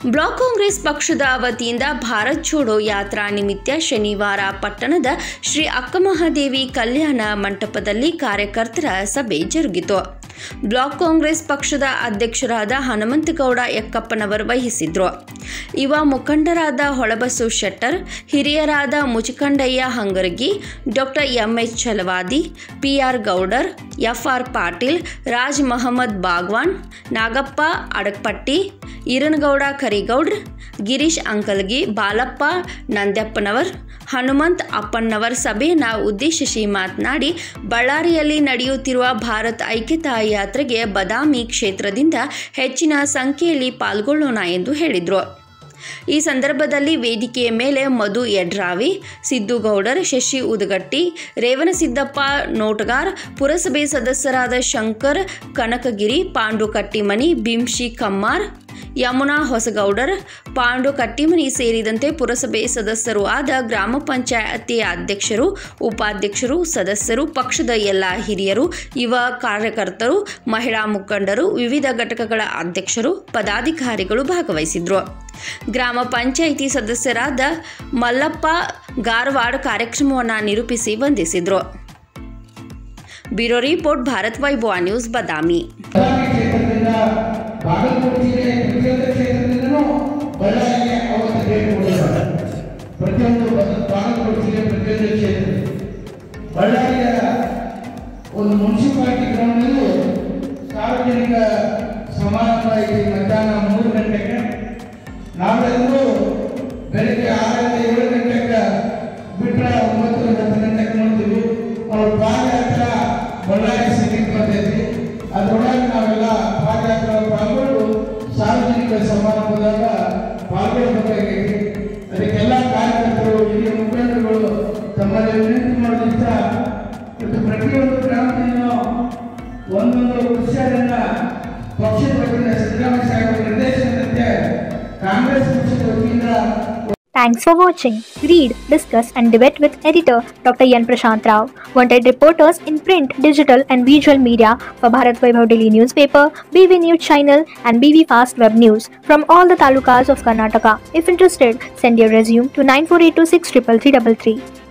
Block Congress ಪಕ್ಷದ ವತಿಯಿಂದ ಭಾರತ್ ಜೋಡೋ ಯಾತ್ರಾ ನಿಮಿತ್ತ ಶನಿವಾರ ಪಟ್ಟಣದ ಶ್ರೀ ಅಕ್ಕಮಹಾದೇವಿ ಕಲ್ಯಾಣ ಮಂಟಪದಲ್ಲಿ ಕಾರ್ಯಕರ್ತರ ಸಭೆ ಜರುಗಿತು ಬ್ಲಾಕ್ ಕಾಂಗ್ರೆಸ್ ಪಕ್ಷದ ಅಧ್ಯಕ್ಷರಾದ ಹನುಮಂತಗೌಡ ಎಕ್ಕಪ್ಪನವರು ವಹಿಸಿದ್ರು ಯುವ ಮುಖಂಡರಾದ ಹೊಳಬಸು ಶೆಟ್ಟರ್ ಹಿರಿಯರಾದ Muchakandayya Hangaragi doctor M H Chalavadi P R Gowdar F R Patil Raj Mohammad Bagwan Nagappa Adakpatti Eeranagouda Karigoudra Girish Ankalgi Balappa Nandyappanavar Hanumanth Appannavar ಸಭೆಯನ್ನು ಉದ್ದೇಶಿಸಿ ಮಾತನಾಡಿ ಬಳ್ಳಾರಿಯಲ್ಲಿ ನಡೆಯುತ್ತಿರುವ ಭಾರತ್ ಐಕ್ಯತಾ ಯಾತ್ರೆಗೆ ಬದಾಮಿ ಕ್ಷೇತ್ರದಿಂದ ಹೆಚ್ಚಿನ ಸಂಖ್ಯೆಯಲ್ಲಿ ಪಾಲ್ಗೊಳ್ಳೋಣ ಎಂದು ಹೇಳಿದರು ಈ ಸಂದರ್ಭದಲ್ಲಿ ವೇದಿಕೆಯ ಮೇಲೆ ಮಧು ಯಡ್ರಾವಿ ಸಿದ್ದುಗೌಡರ್ ಶಶಿ ಉದಗಟ್ಟಿ ರೇವಣಸಿದ್ದಪ್ಪ ನೋಟಗಾರ್ ಪುರಸಭೆ ಸದಸ್ಯರಾದ ಶಂಕರ್ ಕನಕಗಿರಿ ಪಾಂಡು ಕಟ್ಟಿಮನಿ ಭೀಮ್ಶಿ ಕಮ್ಮಾರ್ ಯಮುನಾ ಹೊಸಗೌಡರ್ ಪಾಂಡು ಕಟ್ಟಿಮನಿ ಸೇರಿದಂತೆ ಪುರಸಭೆ ಸದಸ್ಯರು ಆದ ಗ್ರಾಮ ಪಂಚಾಯತಿ ಅಧ್ಯಕ್ಷರು ಉಪಾಧ್ಯಕ್ಷರು ಸದಸ್ಯರು ಪಕ್ಷದ ಎಲ್ಲ ಹಿರಿಯರು ಯುವ ಕಾರ್ಯಕರ್ತರು ಮಹಿಳಾ ಮುಖಂಡರು ವಿವಿಧ ಘಟಕಗಳ ಅಧ್ಯಕ್ಷರು ಪದಾಧಿಕಾರಿಗಳು ಭಾಗವಹಿಸಿದ್ರು ಗ್ರಾಮ ಪಂಚಾಯಿತಿ ಸದಸ್ಯರಾದ ಮಲ್ಲಪ್ಪ ಗಾರವಾಡ್ ಕಾರ್ಯಕ್ರಮವನ್ನು ನಿರೂಪಿಸಿ ವಂದಿಸಿದ್ರು ಬ್ಯೂರೋ ರಿಪೋರ್ಟ್ ಭಾರತ್ ವೈಭವ ನ್ಯೂಸ್ ಬದಾಮಿ ಬಳ್ಳಾರಿ ಕ್ಷೇತ್ರದಿಂದ ಬಾಗಲಕೋಟೆ ಜಿಲ್ಲೆ ಪ್ರತಿಯೊಂದು ಕ್ಷೇತ್ರದಿಂದಲೂ ಬಳ್ಳಾರಿಗೆ ಅವತ್ತು ಭೇಟಿ ಕೊಡಿದ್ದಾರೆ ಪ್ರತಿಯೊಂದು ಬ- ಬಾಗಲಕೋಟೆ ಜಿಲ್ಲೆ ಪ್ರತಿಯೊಂದು ಕ್ಷೇತ್ರ ಬಳ್ಳಾರಿಯ ಒಂದು ಮುನ್ಸಿಪಾಲಿಟಿ ಗ್ರೌಂಡ್ನಲ್ಲೂ ಸಾರ್ವಜನಿಕ ಸಮಾರಂಭ ಇದೆ ಮಧ್ಯಾಹ್ನ ಮೂರು ಗಂಟೆಗೆ ನಾವೆಲ್ಲರೂ ಬೆಳಗ್ಗೆ ಆರರಿಂದ ಏಳು ಗಂಟೆಗೆ ಬಿಟ್ಟರೆ ಒಂಬತ್ತು ಹತ್ತು ಗಂಟೆಗೆ ನೋಡ್ತೀವಿ ಅವ್ರ ಪಾದಯಾತ್ರ ಬಳ್ಳಾರಿ ಸಿಟಿಗೆ ಬರ್ತೈತಿ ಅದರೊಳಗೆ ನಾವೆಲ್ಲ ಪಾದಯಾತ್ರೆ ಪಾಲ್ಗೊಂಡು ಸಾರ್ವಜನಿಕ ಸಮಾರಂಭದಾಗ ಪಾಲ್ಗೊಳ್ಬೇಕಾಗೈತಿ ಅದಕ್ಕೆಲ್ಲ ಕಾರ್ಯಕರ್ತರು ಹಿರಿಯ ಮುಖಂಡರುಗಳು ತಮ್ಮಲ್ಲಿ ವಿನಂತಿ ಮಾಡೋದಿಷ್ಟ ಇವತ್ತು ಪ್ರತಿಯೊಂದು ಗ್ರಾಮದಿಂದ ಒಂದೊಂದು ವಿಷಯದಿಂದ ಪಕ್ಷದ ವತಿಯಿಂದ ಸಿದ್ದರಾಮಯ್ಯ ಸಾಹೇಬರ ನಿರ್ದೇಶನದಂತೆ ಕಾಂಗ್ರೆಸ್ ಪಕ್ಷದ ವತಿಯಿಂದ Thanks for watching. Read, discuss, and debate with editor Dr. Yan Prashant Rao. Wanted reporters in print, digital, and visual media for Bharat Vaibhav Daily Newspaper, BV News Channel, and BV Fast Web News from all the talukas of Karnataka. If interested, send your resume to 9482633333.